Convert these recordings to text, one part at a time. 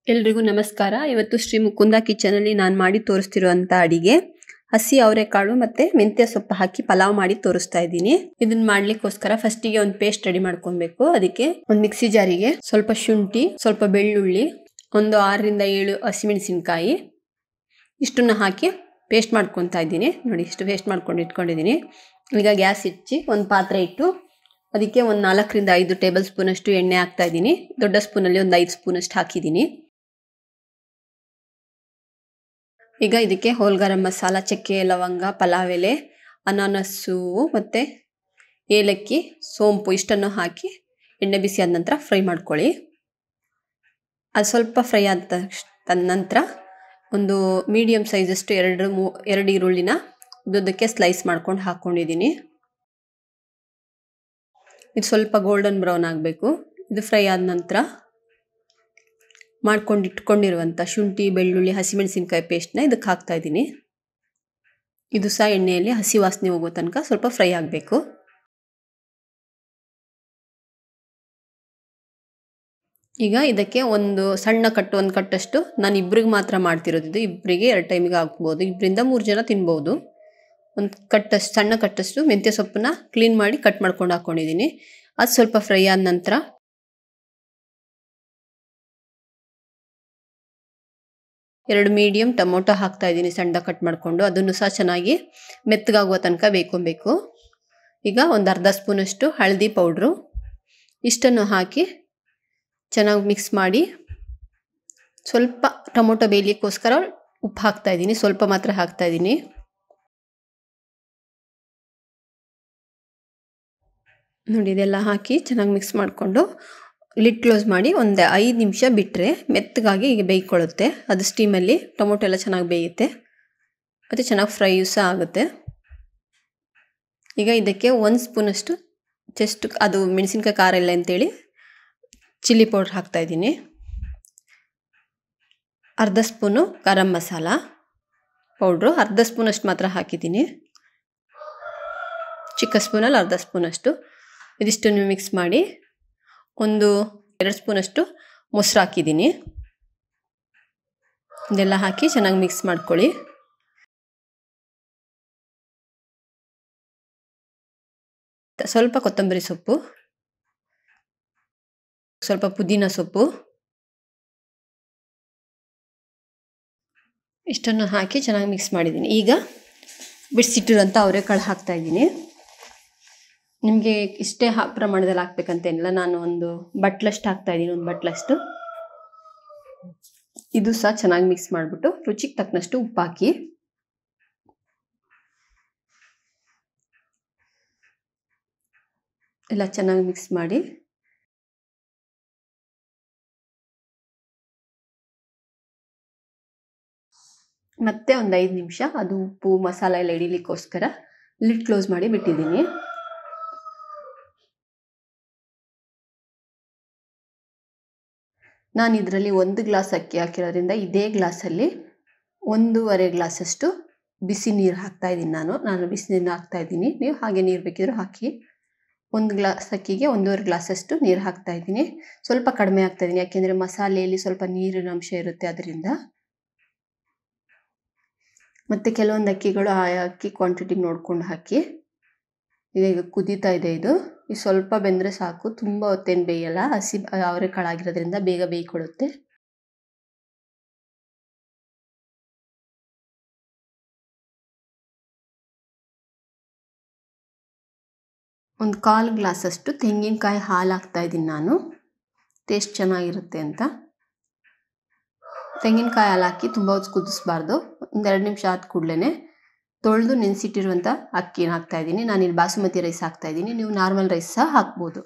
ಎಲ್ರಿಗೂ ನಮಸ್ಕಾರ ಇವತ್ತು ಶ್ರೀ ಮುಕುಂದ ಕಿಚನಲ್ಲಿ ನಾನು ಮಾಡಿ ತೋರಿಸ್ತಿರುವಂತ ಅಡಿಗೆ ಹಸಿ ಅವರೆಕಾಳು ಮತ್ತೆ ಮೆಂತ್ಯ ಸೊಪ್ಪು ಹಾಕಿ ಪಲಾವ್ ಮಾಡಿ ತೋರಿಸ್ತಾ ಇದ್ದೀನಿ ಇದನ್ನ ಮಾಡ್ಲಿಕ್ಕೋಸ್ಕರ ಫಸ್ಟಿಗೆ ಒಂದು ಪೇಸ್ಟ್ ರೆಡಿ ಮಾಡ್ಕೊಬೇಕು ಅದಕ್ಕೆ ಒಂದು ಮಿಕ್ಸಿ ಜಾರಿಗೆ ಸ್ವಲ್ಪ ಶುಂಠಿ ಸ್ವಲ್ಪ ಬೆಳ್ಳುಳ್ಳಿ ಒಂದು ಆರರಿಂದ ಏಳು ಹಸಿಮೆಣಸಿನ್ಕಾಯಿ ಇಷ್ಟನ್ನ ಹಾಕಿ ಪೇಸ್ಟ್ ಮಾಡ್ಕೊತಾ ಇದ್ದೀನಿ ನೋಡಿ ಇಷ್ಟು ಪೇಸ್ಟ್ ಮಾಡ್ಕೊಂಡು ಇಟ್ಕೊಂಡಿದ್ದೀನಿ ಈಗ ಗ್ಯಾಸ್ ಹಚ್ಚಿ ಒಂದು ಪಾತ್ರೆ ಇಟ್ಟು ಅದಕ್ಕೆ ಒಂದು ನಾಲ್ಕರಿಂದ ಐದು ಟೇಬಲ್ ಸ್ಪೂನ್ ಅಷ್ಟು ಎಣ್ಣೆ ಹಾಕ್ತಾ ಇದ್ದೀನಿ ದೊಡ್ಡ ಸ್ಪೂನಲ್ಲಿ ಒಂದು ಐದು ಸ್ಪೂನ್ ಅಷ್ಟು ಹಾಕಿದ್ದೀನಿ ಈಗ ಇದಕ್ಕೆ ಹೋಲ್ ಗರಂ ಮಸಾಲ ಚಕ್ಕೆ ಲವಂಗ ಪಲಾವ್ ಎಲೆ ಅನಾನಸ್ಸು ಮತ್ತು ಏಲಕ್ಕಿ ಸೋಂಪು ಇಷ್ಟನ್ನು ಹಾಕಿ ಎಣ್ಣೆ ಬಿಸಿ ಆದ ನಂತರ ಫ್ರೈ ಮಾಡ್ಕೊಳ್ಳಿ ಅದು ಸ್ವಲ್ಪ ಫ್ರೈ ಆದ ತಕ್ಷ ನಂತರ ಒಂದು ಮೀಡಿಯಮ್ ಸೈಜಷ್ಟು ಎರಡು ಮೂ ಎರಡು ಈರುಳ್ಳಿನ ಉದ್ದಕ್ಕೆ ಸ್ಲೈಸ್ ಮಾಡ್ಕೊಂಡು ಹಾಕ್ಕೊಂಡಿದ್ದೀನಿ ಇದು ಸ್ವಲ್ಪ ಗೋಲ್ಡನ್ ಬ್ರೌನ್ ಆಗಬೇಕು ಇದು ಫ್ರೈ ಆದ ನಂತರ ಮಾಡ್ಕೊಂಡು ಇಟ್ಕೊಂಡಿರುವಂಥ ಶುಂಠಿ ಬೆಳ್ಳುಳ್ಳಿ ಹಸಿಮೆಣಸಿನ್ಕಾಯಿ ಪೇಸ್ಟ್ನ ಇದಕ್ಕೆ ಹಾಕ್ತಾ ಇದ್ದೀನಿ ಇದು ಸಹ ಎಣ್ಣೆಯಲ್ಲಿ ಹಸಿ ವಾಸನೆ ಹೋಗೋ ತನಕ ಸ್ವಲ್ಪ ಫ್ರೈ ಆಗಬೇಕು ಈಗ ಇದಕ್ಕೆ ಒಂದು ಸಣ್ಣ ಕಟ್ಟು ಒಂದು ಕಟ್ಟಷ್ಟು ನಾನು ಇಬ್ರಿಗೆ ಮಾತ್ರ ಮಾಡ್ತಿರೋದು ಇದು ಇಬ್ಬರಿಗೆ ಎರಡು ಟೈಮಿಗೆ ಹಾಕ್ಬೋದು ಇಬ್ಬರಿಂದ ಮೂರು ಜನ ತಿನ್ಬೋದು ಒಂದು ಕಟ್ಟಷ್ಟು ಸಣ್ಣ ಕಟ್ಟಷ್ಟು ಮೆಂತ್ಯ ಸೊಪ್ಪನ್ನ ಕ್ಲೀನ್ ಮಾಡಿ ಕಟ್ ಮಾಡ್ಕೊಂಡು ಹಾಕ್ಕೊಂಡಿದ್ದೀನಿ ಅದು ಸ್ವಲ್ಪ ಫ್ರೈ ಆದ ನಂತರ ಎರಡು ಮೀಡಿಯಮ್ ಟೊಮೊಟೊ ಹಾಕ್ತಾ ಇದ್ದೀನಿ ಸಣ್ಣ ಕಟ್ ಮಾಡಿಕೊಂಡು ಅದನ್ನು ಸಹ ಚೆನ್ನಾಗಿ ಮೆತ್ತಗಾಗುವ ತನಕ ಬೇಕೊಬೇಕು ಈಗ ಒಂದು ಅರ್ಧ ಸ್ಪೂನಷ್ಟು ಹಳದಿ ಪೌಡ್ರು ಇಷ್ಟನ್ನು ಹಾಕಿ ಚೆನ್ನಾಗಿ ಮಿಕ್ಸ್ ಮಾಡಿ ಸ್ವಲ್ಪ ಟೊಮೊಟೊ ಬೇಯಲಿಕ್ಕೋಸ್ಕರ ಉಪ್ಪು ಹಾಕ್ತಾ ಇದ್ದೀನಿ ಸ್ವಲ್ಪ ಮಾತ್ರ ಹಾಕ್ತಾ ಇದ್ದೀನಿ ನೋಡಿ ಇದೆಲ್ಲ ಹಾಕಿ ಚೆನ್ನಾಗಿ ಮಿಕ್ಸ್ ಮಾಡಿಕೊಂಡು ಲಿಡ್ ಕ್ಲೋಸ್ ಮಾಡಿ ಒಂದು ಐದು ನಿಮಿಷ ಬಿಟ್ಟರೆ ಮೆತ್ತಗಾಗಿ ಈಗ ಬೇಯ್ಕೊಳ್ಳುತ್ತೆ ಅದು ಸ್ಟೀಮಲ್ಲಿ ಟೊಮೊಟೊ ಎಲ್ಲ ಚೆನ್ನಾಗಿ ಬೇಯುತ್ತೆ ಮತ್ತು ಚೆನ್ನಾಗಿ ಫ್ರೈಯು ಸಹ ಆಗುತ್ತೆ ಈಗ ಇದಕ್ಕೆ ಒಂದು ಸ್ಪೂನಷ್ಟು ಜಸ್ಟ್ ಅದು ಮೆಣಸಿನ್ಕಾಯಿ ಖಾರ ಇಲ್ಲ ಅಂತೇಳಿ ಚಿಲ್ಲಿ ಪೌಡ್ರ್ ಹಾಕ್ತಾಯಿದ್ದೀನಿ ಅರ್ಧ ಸ್ಪೂನು ಗರಂ ಮಸಾಲ ಪೌಡ್ರು ಅರ್ಧ ಸ್ಪೂನಷ್ಟು ಮಾತ್ರ ಹಾಕಿದ್ದೀನಿ ಚಿಕ್ಕ ಸ್ಪೂನಲ್ಲಿ ಅರ್ಧ ಸ್ಪೂನಷ್ಟು ಇದಿಷ್ಟನ್ನು ಮಿಕ್ಸ್ ಮಾಡಿ ಒಂದು ಎರಡು ಸ್ಪೂನಷ್ಟು ಮೊಸರು ಹಾಕಿದ್ದೀನಿ ಇದೆಲ್ಲ ಹಾಕಿ ಚೆನ್ನಾಗಿ ಮಿಕ್ಸ್ ಮಾಡ್ಕೊಳ್ಳಿ ಸ್ವಲ್ಪ ಕೊತ್ತಂಬರಿ ಸೊಪ್ಪು ಸ್ವಲ್ಪ ಪುದೀನ ಸೊಪ್ಪು ಇಷ್ಟನ್ನು ಹಾಕಿ ಚೆನ್ನಾಗಿ ಮಿಕ್ಸ್ ಮಾಡಿದ್ದೀನಿ ಈಗ ಬಿಡಿಸಿಟ್ಟಿರೋಂಥ ಅವರೆಕಾಳು ಹಾಕ್ತಾ ಇದ್ದೀನಿ ನಿಮಗೆ ಇಷ್ಟೇ ಹಾ ಪ್ರಮಾಣದಲ್ಲಿ ಹಾಕ್ಬೇಕಂತೇನಿಲ್ಲ ನಾನು ಒಂದು ಬಟ್ಲಷ್ಟು ಹಾಕ್ತಾ ಇದ್ದೀನಿ ಒಂದು ಬಟ್ಲಷ್ಟು ಇದು ಸಹ ಚೆನ್ನಾಗಿ ಮಿಕ್ಸ್ ಮಾಡಿಬಿಟ್ಟು ರುಚಿಗೆ ತಕ್ಕನಷ್ಟು ಉಪ್ಪು ಹಾಕಿ ಎಲ್ಲ ಚೆನ್ನಾಗಿ ಮಿಕ್ಸ್ ಮಾಡಿ ಮತ್ತೆ ಒಂದು ಐದು ನಿಮಿಷ ಅದು ಉಪ್ಪು ಮಸಾಲ ಎಲ್ಲ ಹಿಡಿಲಿಕ್ಕೋಸ್ಕರ ಲಿಡ್ ಕ್ಲೋಸ್ ಮಾಡಿ ಬಿಟ್ಟಿದ್ದೀನಿ ನಾನು ಇದರಲ್ಲಿ ಒಂದು ಗ್ಲಾಸ್ ಅಕ್ಕಿ ಹಾಕಿರೋದ್ರಿಂದ ಇದೇ ಗ್ಲಾಸಲ್ಲಿ ಒಂದೂವರೆ ಗ್ಲಾಸಷ್ಟು ಬಿಸಿ ನೀರು ಹಾಕ್ತಾ ಇದ್ದೀನಿ ನಾನು ನಾನು ಬಿಸಿ ನೀರನ್ನ ಹಾಕ್ತಾ ಇದ್ದೀನಿ ನೀವು ಹಾಗೆ ನೀರು ಬೇಕಿದ್ರು ಹಾಕಿ ಒಂದು ಗ್ಲಾಸ್ ಅಕ್ಕಿಗೆ ಒಂದೂವರೆ ಗ್ಲಾಸಷ್ಟು ನೀರು ಹಾಕ್ತಾ ಇದ್ದೀನಿ ಸ್ವಲ್ಪ ಕಡಿಮೆ ಹಾಕ್ತಾ ಇದ್ದೀನಿ ಯಾಕೆಂದರೆ ಮಸಾಲೆಯಲ್ಲಿ ಸ್ವಲ್ಪ ನೀರಿನ ಅಂಶ ಇರುತ್ತೆ ಅದರಿಂದ ಮತ್ತು ಕೆಲವೊಂದು ಅಕ್ಕಿಗಳು ಆ ಅಕ್ಕಿ ಕ್ವಾಂಟಿಟಿ ನೋಡ್ಕೊಂಡು ಹಾಕಿ ಈಗ ಕುದೀತಾ ಇದೆ ಇದು ಈ ಸ್ವಲ್ಪ ಬೆಂದರೆ ಸಾಕು ತುಂಬ ಹೊತ್ತೇನು ಬೇಯಲ್ಲ ಹಸಿ ಅವರೆಕಾಳಾಗಿರೋದ್ರಿಂದ ಬೇಗ ಬೇಯ್ಕೊಳ್ಳುತ್ತೆ ಒಂದು ಕಾಲು ಗ್ಲಾಸಷ್ಟು ತೆಂಗಿನಕಾಯಿ ಹಾಲು ಹಾಕ್ತಾ ಇದ್ದೀನಿ ನಾನು ಟೇಸ್ಟ್ ಚೆನ್ನಾಗಿರುತ್ತೆ ಅಂತ ತೆಂಗಿನಕಾಯಿ ಹಾಲು ಹಾಕಿ ತುಂಬ ಹೊತ್ತು ಕುದಿಸ್ಬಾರ್ದು ಒಂದೆರಡು ನಿಮಿಷ ಆದ ಕೂಡಲೇ ತೊಳೆದು ನೆನೆಸಿಟ್ಟಿರುವಂಥ ಅಕ್ಕಿನ ಹಾಕ್ತಾ ಇದ್ದೀನಿ ನಾನಿಲ್ಲಿ ಬಾಸುಮತಿ ರೈಸ್ ಹಾಕ್ತಾ ಇದ್ದೀನಿ ನೀವು ನಾರ್ಮಲ್ ರೈಸ್ ಸಹ ಹಾಕ್ಬೋದು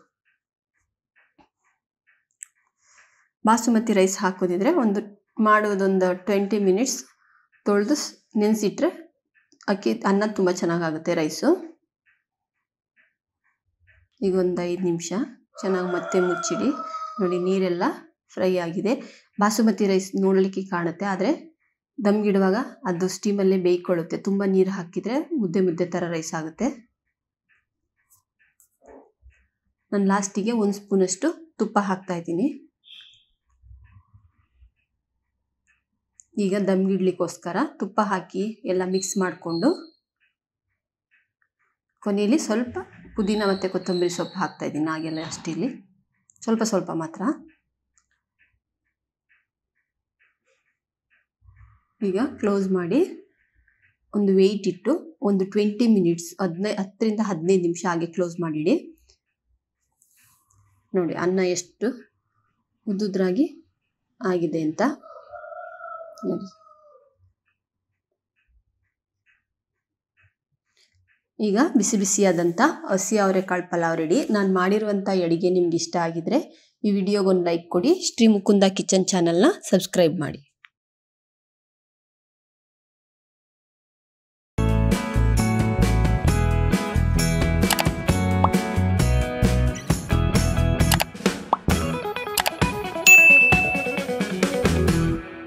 ಬಾಸುಮತಿ ರೈಸ್ ಹಾಕೋದಿದ್ರೆ ಒಂದು ಮಾಡೋದೊಂದು ಟ್ವೆಂಟಿ ಮಿನಿಟ್ಸ್ ತೊಳೆದು ನೆನೆಸಿಟ್ರೆ ಅಕ್ಕಿ ಅನ್ನ ತುಂಬ ಚೆನ್ನಾಗಾಗುತ್ತೆ ರೈಸು ಈಗ ಒಂದು ಐದು ನಿಮಿಷ ಚೆನ್ನಾಗಿ ಮತ್ತೆ ಮುಚ್ಚಿಡಿ ನೋಡಿ ನೀರೆಲ್ಲ ಫ್ರೈ ಆಗಿದೆ ಬಾಸುಮತಿ ರೈಸ್ ನೋಡಲಿಕ್ಕೆ ಕಾಣುತ್ತೆ ಆದರೆ ದಮ್ಗಿಡುವಾಗ ಅದು ಸ್ಟೀಮಲ್ಲೇ ಬೇಯ್ಕೊಳ್ಳುತ್ತೆ ತುಂಬ ನೀರು ಹಾಕಿದರೆ ಮುದ್ದೆ ಮುದ್ದೆ ಥರ ರೈಸ್ ಆಗುತ್ತೆ ನಾನು ಲಾಸ್ಟಿಗೆ ಒಂದು ಸ್ಪೂನಷ್ಟು ತುಪ್ಪ ಹಾಕ್ತಾ ಇದ್ದೀನಿ ಈಗ ದಮ್ಗಿಡ್ಲಿಕ್ಕೋಸ್ಕರ ತುಪ್ಪ ಹಾಕಿ ಎಲ್ಲ ಮಿಕ್ಸ್ ಮಾಡಿಕೊಂಡು ಕೊನೆಯಲ್ಲಿ ಸ್ವಲ್ಪ ಪುದೀನ ಮತ್ತು ಕೊತ್ತಂಬರಿ ಸೊಪ್ಪು ಹಾಕ್ತಾ ಇದ್ದೀನಿ ಹಾಗೆಲ್ಲ ಅಷ್ಟಿಲ್ಲಿ ಸ್ವಲ್ಪ ಸ್ವಲ್ಪ ಮಾತ್ರ ಈಗ ಕ್ಲೋಸ್ ಮಾಡಿ ಒಂದು ವೆಯ್ಟ್ ಇಟ್ಟು ಒಂದು ಟ್ವೆಂಟಿ ಮಿನಿಟ್ಸ್ ಹದಿನೈ ಹತ್ತರಿಂದ ಹದಿನೈದು ನಿಮಿಷ ಹಾಗೆ ಕ್ಲೋಸ್ ಮಾಡಿಡಿ ನೋಡಿ ಅನ್ನ ಎಷ್ಟು ಉದ್ದುದ್ರಾಗಿ ಆಗಿದೆ ಅಂತ ನೋಡಿ ಈಗ ಬಿಸಿ ಬಿಸಿಯಾದಂಥ ಹಸಿ ಅವರೆಕಾಳು ಪಲಾವ್ ರೆಡಿ ನಾನು ಮಾಡಿರುವಂಥ ಅಡಿಗೆ ನಿಮ್ಗೆ ಇಷ್ಟ ಆಗಿದ್ರೆ ಈ ವಿಡಿಯೋಗೊಂದು ಲೈಕ್ ಕೊಡಿ ಶ್ರೀ ಮುಕುಂದ ಕಿಚನ್ ಚಾನಲ್ನ ಸಬ್ಸ್ಕ್ರೈಬ್ ಮಾಡಿ